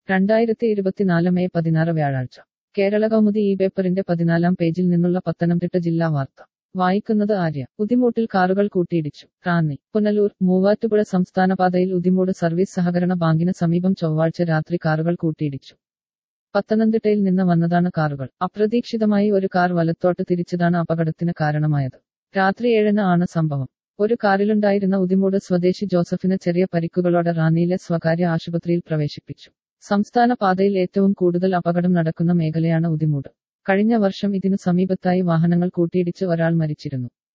രണ്ടായിരത്തി ഇരുപത്തിനാല് മെയ് പതിനാറ് വ്യാഴാഴ്ച കേരള കൗമുദി ഈ പേപ്പറിന്റെ പതിനാലാം പേജിൽ നിന്നുള്ള പത്തനംതിട്ട ജില്ലാ വാർത്ത വായിക്കുന്നത് ആര്യ ഉദിമൂട്ടിൽ കാറുകൾ കൂട്ടിയിടിച്ചു റാന്നി പുനലൂർ മൂവാറ്റുപുഴ സംസ്ഥാനപാതയിൽ ഉദിമൂട് സർവീസ് സഹകരണ ബാങ്കിന് സമീപം ചൊവ്വാഴ്ച രാത്രി കാറുകൾ കൂട്ടിയിടിച്ചു പത്തനംതിട്ടയിൽ നിന്ന് വന്നതാണ് കാറുകൾ അപ്രതീക്ഷിതമായി ഒരു കാർ വലത്തോട്ട് തിരിച്ചതാണ് അപകടത്തിന് കാരണമായത് രാത്രി ഏഴിന് ആണ് സംഭവം ഒരു കാറിലുണ്ടായിരുന്ന ഉദിമൂട് സ്വദേശി ജോസഫിന് ചെറിയ പരിക്കുകളോടെ റാന്നിയിലെ സ്വകാര്യ ആശുപത്രിയിൽ പ്രവേശിപ്പിച്ചു സംസ്ഥാന പാതയിൽ ഏറ്റവും കൂടുതൽ അപകടം നടക്കുന്ന മേഖലയാണ് ഉദിമൂട് കഴിഞ്ഞ വർഷം ഇതിനു സമീപത്തായി വാഹനങ്ങൾ കൂട്ടിയിടിച്ച് ഒരാൾ മരിച്ചിരുന്നു